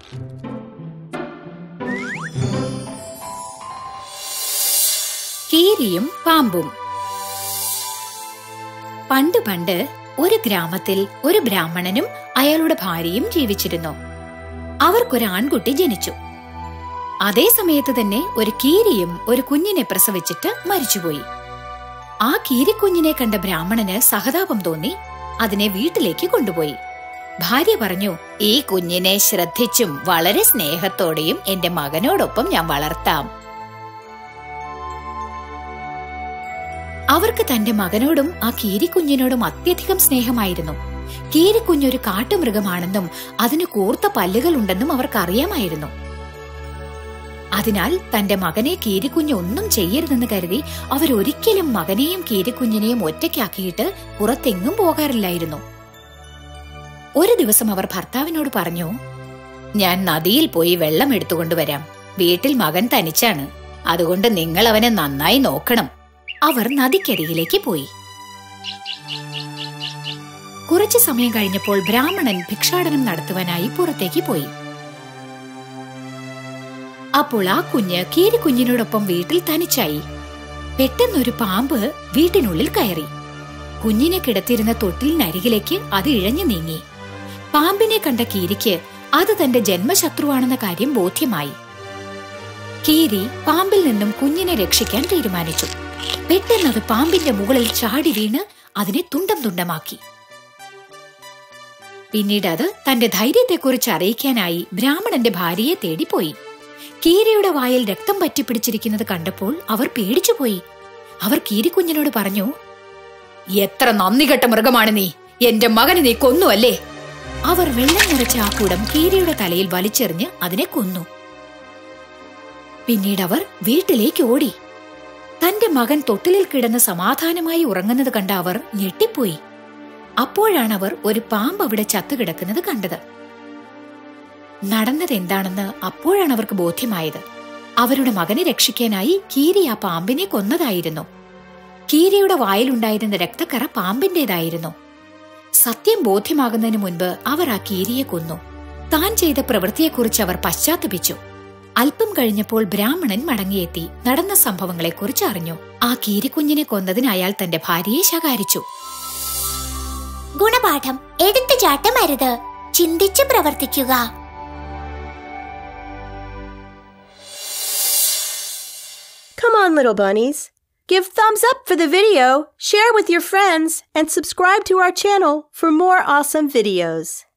കീരിയും പാമ്പും പണ്ട് പണ്ട് ഒരു ഗ്രാമത്തിൽ ഒരു ബ്രാഹ്മണനും അയാളുടെ ഭാര്യയും ജീവിച്ചിരുന്നു അവർക്കൊരു ആൺകുട്ടി ജനിച്ചു അതേ സമയത്ത് തന്നെ ഒരു കീരിയും ഒരു കുഞ്ഞിനെ പ്രസവിച്ചിട്ട് മരിച്ചുപോയി ആ കീരിക്കുഞ്ഞിനെ കണ്ട ബ്രാഹ്മണന് സഹതാപം തോന്നി അതിനെ വീട്ടിലേക്ക് കൊണ്ടുപോയി ഭാര്യ പറഞ്ഞു ഈ കുഞ്ഞിനെ ശ്രദ്ധിച്ചും വളരെ സ്നേഹത്തോടെയും എന്റെ മകനോടൊപ്പം ഞാൻ വളർത്താം അവർക്ക് തന്റെ മകനോടും ആ കീരിക്കുഞ്ഞിനോടും അത്യധികം സ്നേഹമായിരുന്നു കീരിക്കുഞ്ഞൊരു കാട്ടുമൃഗമാണെന്നും അതിന് കൂർത്ത പല്ലുകളുണ്ടെന്നും അവർക്കറിയാമായിരുന്നു അതിനാൽ തന്റെ മകനെ കീരിക്കുഞ്ഞ് ഒന്നും ചെയ്യരുതെന്ന് കരുതി അവരൊരിക്കലും മകനെയും കീരിക്കുഞ്ഞിനെയും ഒറ്റയ്ക്കാക്കിയിട്ട് പുറത്തെങ്ങും പോകാറില്ലായിരുന്നു ഒരു ദിവസം അവർ ഭർത്താവിനോട് പറഞ്ഞു ഞാൻ നദിയിൽ പോയി വെള്ളം എടുത്തുകൊണ്ടുവരാം വീട്ടിൽ മകൻ തനിച്ചാണ് അതുകൊണ്ട് നിങ്ങൾ അവനെ നന്നായി നോക്കണം അവർ നദിക്കരികിലേക്ക് പോയി കുറച്ചു സമയം കഴിഞ്ഞപ്പോൾ ബ്രാഹ്മണൻ ഭിക്ഷാടനം നടത്തുവാനായി പുറത്തേക്ക് പോയി അപ്പോൾ ആ കുഞ്ഞ് കീരിക്കുഞ്ഞിനോടൊപ്പം വീട്ടിൽ തനിച്ചായി പെട്ടെന്നൊരു പാമ്പ് വീട്ടിനുള്ളിൽ കയറി കുഞ്ഞിനെ കിടത്തിയിരുന്ന തൊട്ടിലിനരികിലേക്ക് അത് ഇഴഞ്ഞു നീങ്ങി പാമ്പിനെ കണ്ട കീരിക്ക് അത് തന്റെ ജന്മശത്രുവാണെന്ന കാര്യം ബോധ്യമായി കീരി പാമ്പിൽ നിന്നും കുഞ്ഞിനെ രക്ഷിക്കാൻ തീരുമാനിച്ചു പെട്ടെന്ന് അത് പാമ്പിന്റെ മുകളിൽ ചാടി വീണ് അതിനെ തുണ്ടം തുണ്ടമാക്കി പിന്നീട് അത് തന്റെ ധൈര്യത്തെക്കുറിച്ച് അറിയിക്കാനായി ബ്രാഹ്മണന്റെ ഭാര്യയെ തേടിപ്പോയി കീരിയുടെ വായിൽ രക്തം പറ്റിപ്പിടിച്ചിരിക്കുന്നത് കണ്ടപ്പോൾ അവർ പേടിച്ചുപോയി അവർ കീരിക്കുഞ്ഞിനോട് പറഞ്ഞു എത്ര നന്ദികെട്ട മൃഗമാണ് നീ എന്റെ മകനെ നീ കൊന്നുവല്ലേ അവർ വെള്ളം നിറച്ച ആ കുടം കീരിയുടെ തലയിൽ വലിച്ചെറിഞ്ഞ് അതിനെ കൊന്നു പിന്നീട് അവർ വീട്ടിലേക്ക് ഓടി തന്റെ മകൻ തൊട്ടിലിൽ കിടന്ന് സമാധാനമായി ഉറങ്ങുന്നത് കണ്ട അവർ ഞെട്ടിപ്പോയി അപ്പോഴാണ് അവർ ഒരു പാമ്പ് അവിടെ ചത്തുകിടക്കുന്നത് കണ്ടത് നടന്നത് എന്താണെന്ന് അപ്പോഴാണ് അവർക്ക് ബോധ്യമായത് അവരുടെ മകനെ രക്ഷിക്കാനായി കീരി ആ പാമ്പിനെ കൊന്നതായിരുന്നു കീരിയുടെ വായിലുണ്ടായിരുന്ന രക്തക്കറ പാമ്പിന്റേതായിരുന്നു സത്യം ബോധ്യമാകുന്നതിന് മുൻപ് അവർ ആ കീരിയെ കൊന്നു താൻ ചെയ്ത പ്രവൃത്തിയെക്കുറിച്ച് അവർ പശ്ചാത്തപിച്ചു അല്പം കഴിഞ്ഞപ്പോൾ ബ്രാഹ്മണൻ മടങ്ങിയെത്തി നടന്ന സംഭവങ്ങളെക്കുറിച്ച് അറിഞ്ഞു ആ കീരിക്കുഞ്ഞിനെ കൊന്നതിന് അയാൾ തന്റെ ഭാര്യയെ ശകാരിച്ചു ഗുണപാഠം എടുത്തുചാട്ടം അരുത് ചിന്തിച്ച് പ്രവർത്തിക്കുക Come on, little bunnies. Give thumbs up for the video, share with your friends, and subscribe to our channel for more awesome videos.